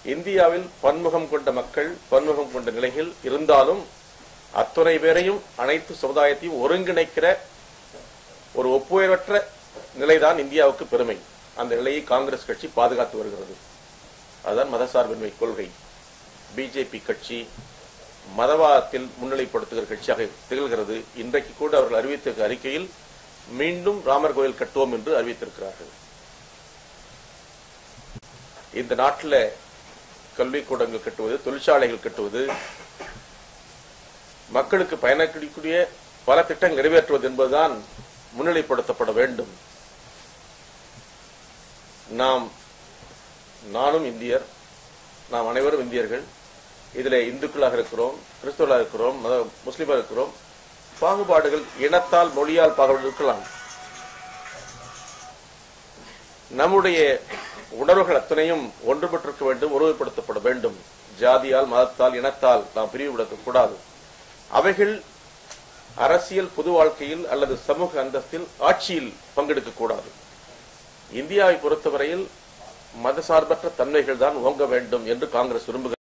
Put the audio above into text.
இந்தியாவில் பன்முகம் கொண்ட மக்கள் பன்முகம் கொண்ட நிலைகள் இருந்தாலும் அத்துணை பேரையும் அனைத்து சமுதாயத்தையும் ஒருங்கிணைக்கிற ஒரு ஒப்புயர்வற்ற நிலைதான் இந்தியாவுக்கு பெருமை அந்த நிலையை காங்கிரஸ் கட்சி பாதுகாத்து வருகிறது அதுதான் மதசார்பின்மை கொள்கை பிஜேபி கட்சி மதவாதத்தில் முன்னிலைப்படுத்துகிற கட்சியாக திகழ்கிறது இன்றைக்கு கூட அவர்கள் அறிவித்த அறிக்கையில் மீண்டும் ராமர் கோயில் கட்டுவோம் என்று அறிவித்திருக்கிறார்கள் இந்த நாட்டில் கல்விக்கூடங்கள் கட்டுவது தொழிற்சாலைகள் கட்டுவது மக்களுக்கு பயனக்கூடிய பல திட்டங்கள் நிறைவேற்றுவது என்பதுதான் முன்னிலைப்படுத்தப்பட வேண்டும் நாம் நானும் இந்தியர் நாம் அனைவரும் இந்தியர்கள் இதில் இந்துக்களாக இருக்கிறோம் கிறிஸ்தவர்களாக இருக்கிறோம் மத முஸ்லீமாக இருக்கிறோம் பாகுபாடுகள் இனத்தால் மொழியால் பாகுபாடு இருக்கலாம் நம்முடைய உணர்வுகள் அத்தனையும் ஒன்றுபட்டிருக்க வேண்டும் ஒருமைப்படுத்தப்பட வேண்டும் ஜாதியால் மதத்தால் இனத்தால் நாம் பிரிவுபடுத்த கூடாது அவைகள் அரசியல் பொது வாழ்க்கையில் அல்லது சமூக அந்தஸ்தில் ஆட்சியில் பங்கெடுக்க கூடாது இந்தியாவை பொறுத்தவரையில் மதசார்பற்ற தன்மைகள் தான் ஓங்க வேண்டும் என்று காங்கிரஸ் விரும்புகிறது